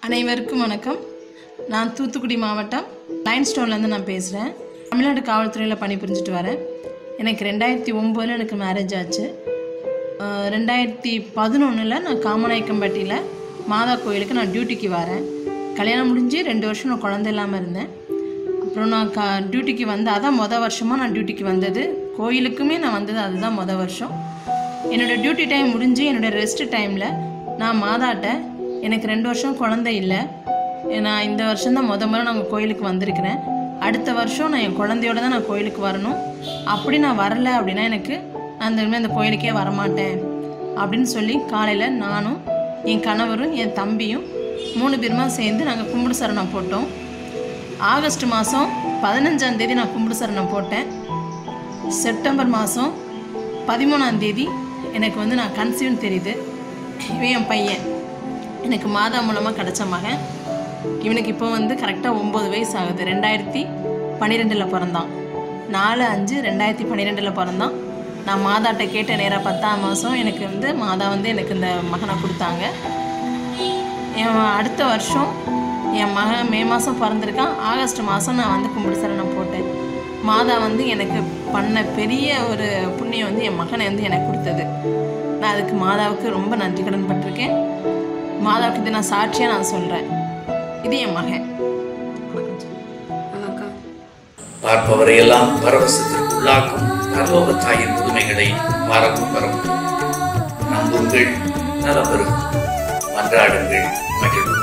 அனைவருக்கும் வணக்கம் நான் தூத்துக்குடி மாவட்டம் லைன் ஸ்டோன்லேருந்து நான் பேசுகிறேன் தமிழ்நாடு காவல்துறையில் பணிபுரிஞ்சுட்டு வரேன் எனக்கு ரெண்டாயிரத்தி ஒம்போதில் எனக்கு மேரேஜ் ஆச்சு அஹ் ரெண்டாயிரத்தி பதினொன்றில் நான் காமநாயக்கம்பட்டியில் மாதா கோயிலுக்கு நான் டியூட்டிக்கு வரேன் கல்யாணம் முடிஞ்சு ரெண்டு வருஷம் நான் குழந்தை இல்லாமல் இருந்தேன் அப்புறம் நான் கா டியூட்டிக்கு வந்து அதான் மொதல் வருஷமாக நான் டியூட்டிக்கு வந்தது கோயிலுக்குமே நான் வந்தது அதுதான் மொதல் வருஷம் என்னோடய டியூட்டி டைம் முடிஞ்சு என்னோடய ரெஸ்ட் டைமில் நான் மாதாட்ட எனக்கு ரெண்டு வருஷம் குழந்தை இல்லை நான் இந்த வருஷம் தான் முத முறை நாங்கள் கோயிலுக்கு வந்திருக்கிறேன் அடுத்த வருஷம் நான் என் குழந்தையோட தான் நான் கோயிலுக்கு வரணும் அப்படி நான் வரல அப்படின்னா எனக்கு நான் இந்த இனிமேல் அந்த கோயிலுக்கே வரமாட்டேன் அப்படின்னு சொல்லி காலையில் நானும் என் கணவரும் என் தம்பியும் மூணு பேருமா சேர்ந்து நாங்கள் கும்பிடு சரணம் போட்டோம் ஆகஸ்ட் மாதம் பதினஞ்சாம் தேதி நான் கும்பிடு சரணம் போட்டேன் செப்டம்பர் மாதம் பதிமூணாம் தேதி எனக்கு வந்து நான் கன்சீவ்னு தெரியுது இவன் என் பையன் எனக்கு மாதா மூலமாக கிடச்ச மகன் இவனுக்கு இப்போ வந்து கரெக்டாக ஒம்பது வயசு ஆகுது ரெண்டாயிரத்தி பன்னிரெண்டில் பிறந்தான் நாலு அஞ்சு ரெண்டாயிரத்தி பன்னிரெண்டில் பிறந்தான் நான் மாதாட்ட கேட்ட நேராக பத்தாம் மாதம் எனக்கு வந்து மாதா வந்து எனக்கு இந்த மகனை கொடுத்தாங்க என் அடுத்த வருஷம் என் மகன் மே மாதம் பிறந்திருக்கான் ஆகஸ்ட் மாதம் நான் வந்து கும்பிடு சரணம் போட்டேன் மாதா வந்து எனக்கு பண்ண பெரிய ஒரு புண்ணியம் வந்து என் மகனை வந்து எனக்கு கொடுத்தது நான் அதுக்கு மாதாவுக்கு ரொம்ப நன்றி கடன் பட்டிருக்கேன் மாதாவுக்கு இது நான் சாட்சியாக நான் சொல்கிறேன் இது என் மகன் வணக்கம் பார்ப்பவரையெல்லாம் பரவசத்திற்கு உள்ளாக்கும் பரலோக தாயின் புதுமைகளை மறக்கும் பரவும் நம்புங்கள் நலம் பெறும் மன்றாடுங்கள் மகிழ்வு